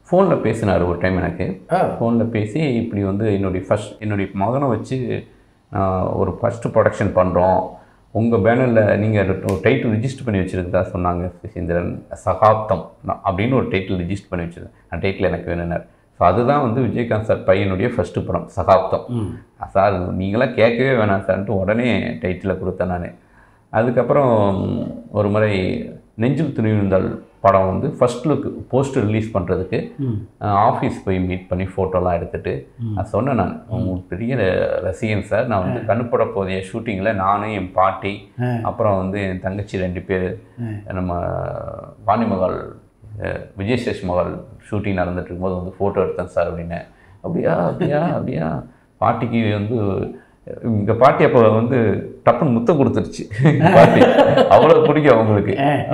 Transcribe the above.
ஃபோனில் பேசினார் ஒரு டைம் எனக்கு ஆ ஃபோனில் பேசி இப்படி வந்து என்னுடைய ஃபஸ்ட் என்னுடைய மகனை வச்சு நான் ஒரு ஃபஸ்ட்டு ப்ரொடக்ஷன் பண்ணுறோம் உங்கள் பேனரில் நீங்கள் ஒரு டைட்டில் ரிஜிஸ்டர் பண்ணி வச்சுருக்கதா சொன்னாங்க சுசீந்திரன் சகாப்தம் நான் அப்படின்னு ஒரு டைட்டில் ரிஜிஸ்டர் பண்ணி வச்சுருக்கேன் அந்த டைட்டில் எனக்கு வேணும்னார் ஸோ அதுதான் வந்து விஜயகாந்த் சார் பையனுடைய ஃபஸ்ட்டு படம் சகாப்தம் ம் சார் நீங்களாம் கேட்கவே வேணாம் சார்ன்ட்டு உடனே டைட்டிலை கொடுத்தேன் நான் அதுக்கப்புறம் ஒரு முறை நெஞ்சில் துணிவிருந்தால் படம் வந்து ஃபர்ஸ்ட் லுக் போஸ்டர் ரிலீஸ் பண்ணுறதுக்கு ம் ஆஃபீஸ் போய் மீட் பண்ணி ஃபோட்டோலாம் எடுத்துட்டு நான் சொன்னேன் நான் உங்களுக்கு பெரிய ரசிகன் சார் நான் வந்து கண்ணுப்பட போதைய ஷூட்டிங்கில் நானும் என் பாட்டி ஆ. அப்புறம் வந்து என் தங்கச்சி ரெண்டு பேர் நம்ம வாணிமகால் அஹ், விஜயசேஷ் மகால் ஷூட்டிங் நடந்துட்டு இருக்கும்போது வந்து ஃபோட்டோ எடுத்தேன் சார் அப்படின்னு அப்படியா அப்படியா அப்படியா பாட்டிக்கு வந்து எங்கள் பாட்டி அப்போ வந்து டப்புன்னு முத்தம் கொடுத்துருச்சு பாட்டி அவ்வளோ பிடிக்கும் அவங்களுக்கு